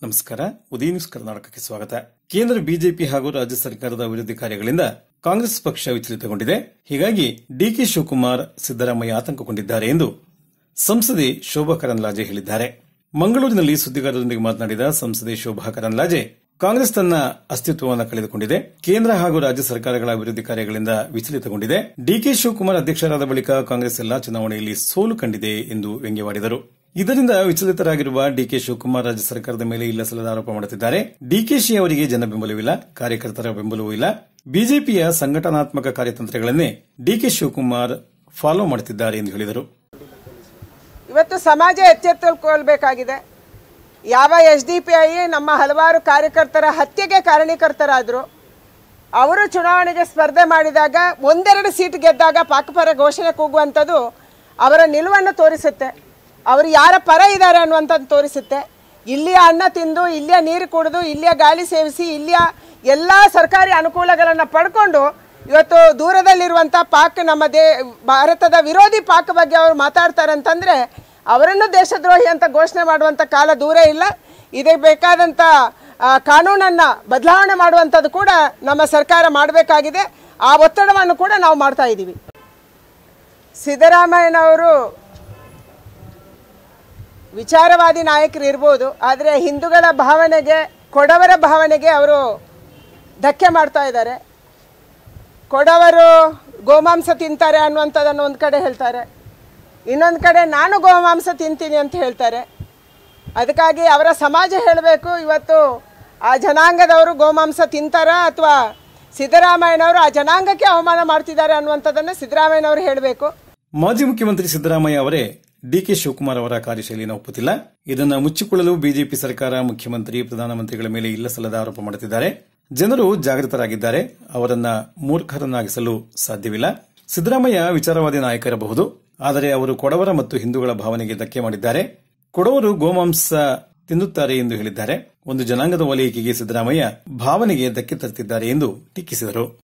ನಮಸ್ಕಾರ ಉದಯ ನ್ಯೂಸ್ ಕರ್ನಾಟಕಕ್ಕೆ ಸ್ವಾಗತ ಕೇಂದ್ರ ಬಿಜೆಪಿ ಹಾಗೂ ರಾಜ್ಯ ಸರ್ಕಾರದ ವಿರೋಧಿ ಕಾರ್ಯಗಳಿಂದ ಕಾಂಗ್ರೆಸ್ ಪಕ್ಷ ವಿಚಲಿತಗೊಂಡಿದೆ ಹೀಗಾಗಿ ಡಿಕೆ ಶಿವಕುಮಾರ್ ಸಿದ್ದರಾಮಯ್ಯ ಆತಂಕಗೊಂಡಿದ್ದಾರೆ ಎಂದು ಸಂಸದೆ ಶೋಭಾ ಕರಂದ್ಲಾಜೆ ಹೇಳಿದ್ದಾರೆ ಮಂಗಳೂರಿನಲ್ಲಿ ಸುದ್ದಿಗಾರರೊಂದಿಗೆ ಮಾತನಾಡಿದ ಸಂಸದೆ ಶೋಭಾ ಕರಂದ್ಲಾಜೆ ಕಾಂಗ್ರೆಸ್ ತನ್ನ ಅಸ್ತಿತ್ವವನ್ನು ಕಳೆದುಕೊಂಡಿದೆ ಕೇಂದ್ರ ಹಾಗೂ ರಾಜ್ಯ ಸರ್ಕಾರಗಳ ವಿರೋಧಿ ಕಾರ್ಯಗಳಿಂದ ವಿಚಲಿತಗೊಂಡಿದೆ ಡಿಕೆ ಶಿವಕುಮಾರ್ ಅಧ್ಯಕ್ಷರಾದ ಬಳಿಕ ಕಾಂಗ್ರೆಸ್ ಎಲ್ಲಾ ಚುನಾವಣೆಯಲ್ಲಿ ಸೋಲು ಕಂಡಿದೆ ಎಂದು ವ್ಯಂಗ್ಯವಾಡಿದರು ಇದರಿಂದ ವಿಚಲಿತರಾಗಿರುವ ಡಿಕೆ ಶಿವಕುಮಾರ್ ರಾಜ್ಯ ಸರ್ಕಾರದ ಮೇಲೆ ಇಲ್ಲಸಲ್ಲದ ಆರೋಪ ಮಾಡುತ್ತಿದ್ದಾರೆ ಡಿಕೆಶಿ ಅವರಿಗೆ ಜನ ಬೆಂಬಲವಿಲ್ಲ ಕಾರ್ಯಕರ್ತರ ಬೆಂಬಲವೂ ಇಲ್ಲ ಬಿಜೆಪಿಯ ಸಂಘಟನಾತ್ಮಕ ಕಾರ್ಯತಂತ್ರಗಳನ್ನೇ ಡಿಕೆ ಶಿವಕುಮಾರ್ ಫಾಲೋ ಮಾಡುತ್ತಿದ್ದಾರೆ ಎಂದು ಹೇಳಿದರು ಇವತ್ತು ಸಮಾಜ ಎಚ್ಚೆತ್ತುಕೊಳ್ಬೇಕಾಗಿದೆ ಯಾವ ಎಸ್ ಡಿ ಪಿ ಐ ನಮ್ಮ ಹಲವಾರು ಕಾರ್ಯಕರ್ತರ ಹತ್ಯೆಗೆ ಕಾರಣೀಕರ್ತರಾದರು ಅವರು ಚುನಾವಣೆಗೆ ಸ್ಪರ್ಧೆ ಮಾಡಿದಾಗ ಒಂದೆರಡು ಸೀಟ್ ಗೆದ್ದಾಗ ಪಾಕಪರ ಘೋಷಣೆ ಕೂಗುವಂಥದ್ದು ಅವರ ನಿಲುವನ್ನು ತೋರಿಸುತ್ತೆ ಅವರು ಯಾರ ಪರ ಇದ್ದಾರೆ ಅನ್ನುವಂಥದ್ದು ತೋರಿಸುತ್ತೆ ಇಲ್ಲಿಯ ಅನ್ನ ತಿಂದು ಇಲ್ಲಿಯ ನೀರು ಕುಡಿದು ಇಲ್ಲಿಯ ಗಾಳಿ ಸೇವಿಸಿ ಇಲ್ಲಿಯ ಎಲ್ಲ ಸರ್ಕಾರಿ ಅನುಕೂಲಗಳನ್ನು ಪಡ್ಕೊಂಡು ಇವತ್ತು ದೂರದಲ್ಲಿರುವಂಥ ಪಾಕ್ ನಮ್ಮ ದೇ ಭಾರತದ ವಿರೋಧಿ ಪಾಕ್ ಬಗ್ಗೆ ಅವರು ಮಾತಾಡ್ತಾರೆ ಅಂತಂದರೆ ಅವರನ್ನು ದೇಶದ್ರೋಹಿ ಅಂತ ಘೋಷಣೆ ಮಾಡುವಂಥ ಕಾಲ ದೂರ ಇಲ್ಲ ಇದಕ್ಕೆ ಬೇಕಾದಂಥ ಆ, ಕಾನೂನನ್ನು ಬದಲಾವಣೆ ಮಾಡುವಂಥದ್ದು ಕೂಡ ನಮ್ಮ ಸರ್ಕಾರ ಮಾಡಬೇಕಾಗಿದೆ ಆ ಒತ್ತಡವನ್ನು ಕೂಡ ನಾವು ಮಾಡ್ತಾ ಇದ್ದೀವಿ ಸಿದ್ದರಾಮಯ್ಯನವರು ವಿಚಾರವಾದಿ ನಾಯಕರು ಇರ್ಬೋದು ಆದರೆ ಹಿಂದೂಗಳ ಭಾವನೆಗೆ ಕೊಡವರ ಭಾವನೆಗೆ ಅವರು ಧಕ್ಕೆ ಮಾಡ್ತಾ ಇದ್ದಾರೆ ಕೊಡವರು ಗೋಮಾಂಸ ತಿಂತಾರೆ ಅನ್ನುವಂಥದ್ದನ್ನು ಒಂದು ಕಡೆ ಹೇಳ್ತಾರೆ ಇನ್ನೊಂದು ಕಡೆ ನಾನು ಗೋಮಾಂಸ ತಿಂತೀನಿ ಅಂತ ಹೇಳ್ತಾರೆ ಅದಕ್ಕಾಗಿ ಅವರ ಸಮಾಜ ಹೇಳಬೇಕು ಇವತ್ತು ಆ ಜನಾಂಗದವರು ಗೋಮಾಂಸ ತಿಂತಾರಾ ಅಥವಾ ಸಿದ್ದರಾಮಯ್ಯನವರು ಆ ಜನಾಂಗಕ್ಕೆ ಅವಮಾನ ಮಾಡ್ತಿದ್ದಾರೆ ಅನ್ನುವಂಥದ್ದನ್ನು ಸಿದ್ದರಾಮಯ್ಯನವರು ಹೇಳಬೇಕು ಮಾಜಿ ಮುಖ್ಯಮಂತ್ರಿ ಸಿದ್ದರಾಮಯ್ಯ ಅವರೇ ಡಿಕೆ ಶಿವಕುಮಾರ್ ಅವರ ಕಾರ್ಯಶೈಲಿಯನ್ನು ಒಪ್ಪುತ್ತಿಲ್ಲ ಇದನ್ನು ಮುಚ್ಚಿಕೊಳ್ಳಲು ಬಿಜೆಪಿ ಸರ್ಕಾರ ಮುಖ್ಯಮಂತ್ರಿ ಪ್ರಧಾನಮಂತ್ರಿಗಳ ಮೇಲೆ ಇಲ್ಲಸಲ್ಲದ ಆರೋಪ ಮಾಡುತ್ತಿದ್ದಾರೆ ಜನರು ಜಾಗೃತರಾಗಿದ್ದಾರೆ ಅವರನ್ನ ಮೂರ್ಖರನ್ನಾಗಿಸಲು ಸಾಧ್ಯವಿಲ್ಲ ಸಿದ್ದರಾಮಯ್ಯ ವಿಚಾರವಾದಿ ನಾಯಕರಬಹುದು ಆದರೆ ಅವರು ಕೊಡವರ ಮತ್ತು ಹಿಂದೂಗಳ ಭಾವನೆಗೆ ಧಕ್ಕೆ ಮಾಡಿದ್ದಾರೆ ಕೊಡವರು ಗೋಮಾಂಸ ತಿನ್ನುತ್ತಾರೆ ಎಂದು ಹೇಳಿದ್ದಾರೆ ಒಂದು ಜನಾಂಗದ ಓಲೈಕೆಗೆ ಸಿದ್ದರಾಮಯ್ಯ ಭಾವನೆಗೆ ಧಕ್ಕೆ ತರುತ್ತಿದ್ದಾರೆ ಎಂದು ಟೀಕಿಸಿದರು